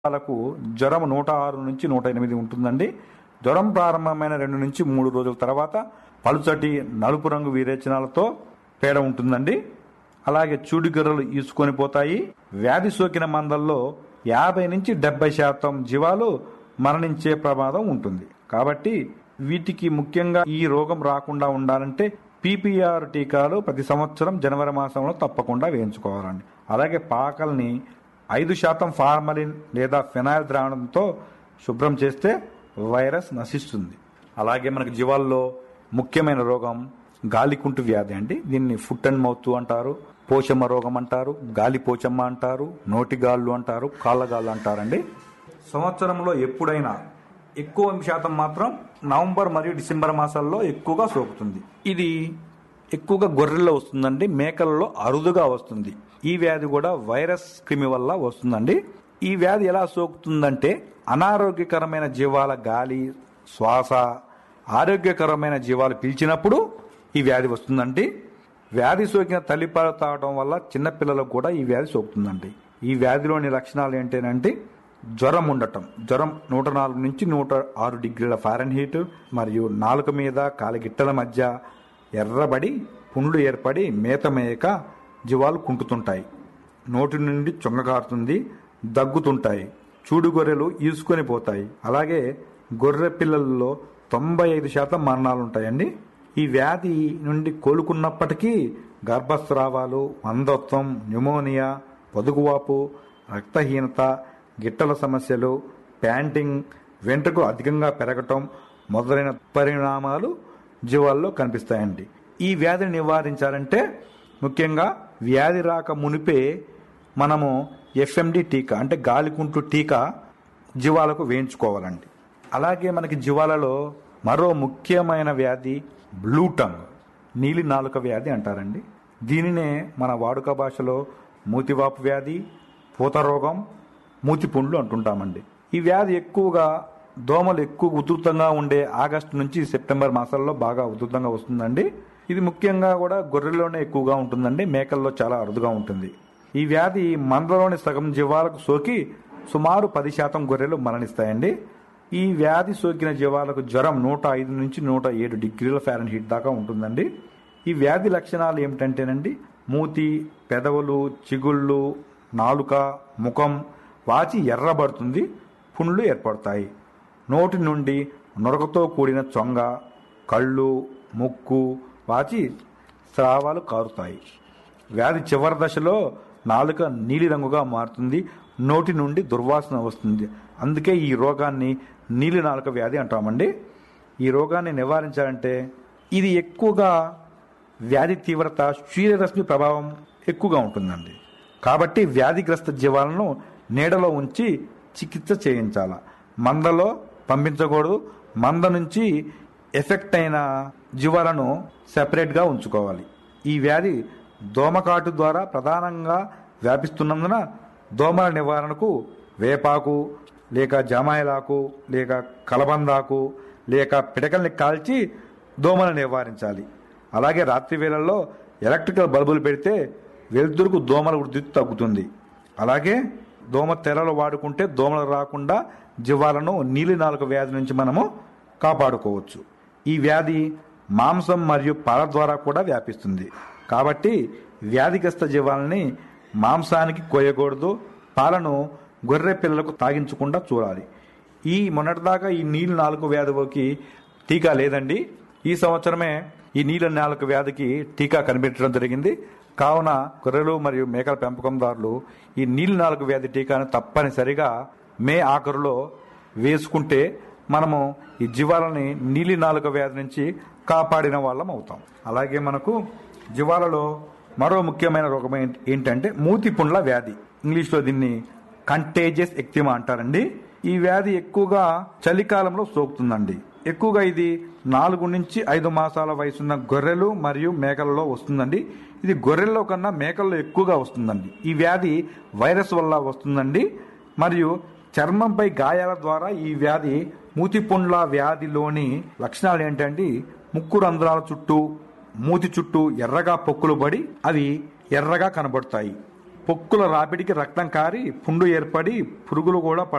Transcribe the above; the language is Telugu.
వాళ్ళకు జ్వరం నూట ఆరు నుంచి నూట ఎనిమిది ఉంటుందండి జ్వరం ప్రారంభమైన రెండు నుంచి మూడు రోజుల తర్వాత పలుచటి నలుపు రంగు విరేచనాలతో పేడ ఉంటుందండి అలాగే చూడిగర్రలు ఈసుకొని పోతాయి వ్యాధి సోకిన మందల్లో యాభై నుంచి డెబ్బై శాతం జీవాలు మరణించే ప్రమాదం ఉంటుంది కాబట్టి వీటికి ముఖ్యంగా ఈ రోగం రాకుండా ఉండాలంటే పీపీఆర్ టీకాలు ప్రతి సంవత్సరం జనవరి మాసంలో తప్పకుండా వేయించుకోవాలండి అలాగే పాకల్ని ఐదు శాతం ఫార్మలిన్ లేదా ఫినాయిల్ ద్రావణంతో శుభ్రం చేస్తే వైరస్ నశిస్తుంది అలాగే మనకు జీవాల్లో ముఖ్యమైన రోగం గాలికుంటు వ్యాధి అండి దీన్ని ఫుట్ అండ్ మౌత్ అంటారు పోచమ్మ రోగం అంటారు గాలి పోచమ్మ అంటారు నోటిగాళ్ళు అంటారు కాళ్ళగాళ్ళు అంటారండి సంవత్సరంలో ఎప్పుడైనా ఎక్కువ శాతం మాత్రం నవంబర్ మరియు డిసెంబర్ మాసాల్లో ఎక్కువగా సోకుతుంది ఇది ఎక్కువగా గొర్రెల్లో వస్తుందండి మేకలలో అరుదుగా వస్తుంది ఈ వ్యాధి కూడా వైరస్ క్రిమి వల్ల వస్తుందండి ఈ వ్యాధి ఎలా సోకుతుందంటే అనారోగ్యకరమైన జీవాల గాలి శ్వాస ఆరోగ్యకరమైన జీవాలు పీల్చినప్పుడు ఈ వ్యాధి వస్తుందండి వ్యాధి సోకిన తల్లిపాలు తాగడం వల్ల చిన్నపిల్లలకు కూడా ఈ వ్యాధి సోకుతుందండి ఈ వ్యాధిలోని లక్షణాలు ఏంటంటే జ్వరం ఉండటం జ్వరం నూట నాలుగు నుంచి నూట ఆరు డిగ్రీల ఫారెన్హీట్ మరియు నాలుక మీద కాలిగిట్టల మధ్య ఎర్రబడి పుండ్లు ఏర్పడి మేత మేయక జీవాలు కుంటుతుంటాయి నోటి నుండి చొంగకారుతుంది దగ్గుతుంటాయి చూడు గొర్రెలు ఈసుకొని పోతాయి అలాగే గొర్రె పిల్లల్లో తొంభై ఐదు శాతం మరణాలు ఉంటాయండి ఈ వ్యాధి నుండి కోలుకున్నప్పటికీ గర్భస్రావాలు మందత్వం న్యూమోనియా పొదుగువాపు రక్తహీనత గిట్టల సమస్యలు ప్యాంటింగ్ వెంట్రుకలు అధికంగా పెరగటం మొదలైన పరిణామాలు జీవాల్లో కనిపిస్తాయండి ఈ వ్యాధిని నివారించాలంటే ముఖ్యంగా వ్యాధి రాక మునిపే మనము ఎఫ్ఎండి టీకా అంటే గాలికుంటు టీకా జీవాలకు వేయించుకోవాలండి అలాగే మనకి జీవాలలో మరో ముఖ్యమైన వ్యాధి బ్లూ టంగ్ నీలి నాలుక వ్యాధి అంటారండి దీనినే మన వాడుక భాషలో మూతివాపు వ్యాధి పూత రోగం మూతి పుండ్లు అంటుంటామండి ఈ వ్యాధి ఎక్కువగా దోమలు ఎక్కువ ఉధృతంగా ఉండే ఆగస్టు నుంచి సెప్టెంబర్ మాసాల్లో బాగా ఉధృతంగా వస్తుందండి ఇది ముఖ్యంగా కూడా గొర్రెల్లోనే ఎక్కువగా ఉంటుందండి మేకల్లో చాలా అరుదుగా ఉంటుంది ఈ వ్యాధి మందలోని సగం జీవాలకు సోకి సుమారు పది శాతం గొర్రెలు మరణిస్తాయండి ఈ వ్యాధి సోకిన జీవాలకు జ్వరం నూట ఐదు నుంచి నూట ఏడు డిగ్రీల ఫారెన్ హీట్ దాకా ఉంటుందండి ఈ వ్యాధి లక్షణాలు ఏమిటంటేనండి మూతి పెదవులు చిగుళ్ళు నాలుక ముఖం వాచి ఎర్రబడుతుంది పుండ్లు ఏర్పడతాయి నోటి నుండి నొరకతో కూడిన చొంగ కళ్ళు ముక్కు వాచి స్రావాలు కారుతాయి వ్యాధి చివరి దశలో నాలుక నీలిరంగుగా మారుతుంది నోటి నుండి దుర్వాసన వస్తుంది అందుకే ఈ రోగాన్ని నీలి నాలుక వ్యాధి అంటామండి ఈ రోగాన్ని నివారించాలంటే ఇది ఎక్కువగా వ్యాధి తీవ్రత సూర్యరశ్మి ప్రభావం ఎక్కువగా ఉంటుందండి కాబట్టి వ్యాధిగ్రస్త జీవాలను నీడలో ఉంచి చికిత్స చేయించాల మందలో పంపించకూడదు మంద నుంచి ఎఫెక్ట్ అయిన జీవాలను సెపరేట్గా ఉంచుకోవాలి ఈ వ్యాధి దోమకాటు ద్వారా ప్రధానంగా వ్యాపిస్తున్నందున దోమల నివారణకు వేపాకు లేక జామాయిలాకు లేక కలబందాకు లేక పిడకల్ని కాల్చి దోమలను నివారించాలి అలాగే రాత్రి వేళల్లో ఎలక్ట్రికల్ బల్బులు పెడితే వెలుతురుకు దోమల వృద్ధి తగ్గుతుంది అలాగే దోమ తెరలు వాడుకుంటే దోమలు రాకుండా జీవాలను నీలి నాలుక వ్యాధి నుంచి మనము కాపాడుకోవచ్చు ఈ వ్యాధి మాంసం మరియు పాల ద్వారా కూడా వ్యాపిస్తుంది కాబట్టి వ్యాధిగ్రస్త జీవాలని మాంసానికి కోయకూడదు పాలను గొర్రె పిల్లలకు తాగించకుండా చూడాలి ఈ మొన్నటిదాకా ఈ నీలి నాలుక వ్యాధికి టీకా లేదండి ఈ సంవత్సరమే ఈ నీళ్ళ నాలుక వ్యాధికి టీకా కనిపెట్టడం జరిగింది కావున గొర్రెలు మరియు మేకల పెంపకందారులు ఈ నీళ్ళ నాలుక వ్యాధి టీకాను తప్పనిసరిగా మే ఆఖరులో వేసుకుంటే మనము ఈ జీవాలని నీలి నాలుక వ్యాధి నుంచి కాపాడిన వాళ్ళం అవుతాం అలాగే మనకు జీవాలలో మరో ముఖ్యమైన రోగం ఏంటి- ఏంటంటే మూతి పుండ్ల వ్యాధి ఇంగ్లీష్లో దీన్ని కంటేజియస్ ఎక్తిమా అంటారండి ఈ వ్యాధి ఎక్కువగా చలికాలంలో సోకుతుందండి ఎక్కువగా ఇది నాలుగు నుంచి ఐదు మాసాల వయసున్న గొర్రెలు మరియు మేకలలో వస్తుందండి ఇది గొర్రెల్లో కన్నా మేకల్లో ఎక్కువగా వస్తుందండి ఈ వ్యాధి వైరస్ వల్ల వస్తుందండి మరియు చర్మంపై గాయాల ద్వారా ఈ వ్యాధి మూతిపుండ్ల వ్యాధిలోని లక్షణాలు ఏంటంటే ముక్కు రంధ్రాల చుట్టూ మూతి చుట్టూ ఎర్రగా పొక్కులు పడి అవి ఎర్రగా కనబడతాయి పొక్కుల రాపిడికి రక్తం కారి పుండు ఏర్పడి పురుగులు కూడా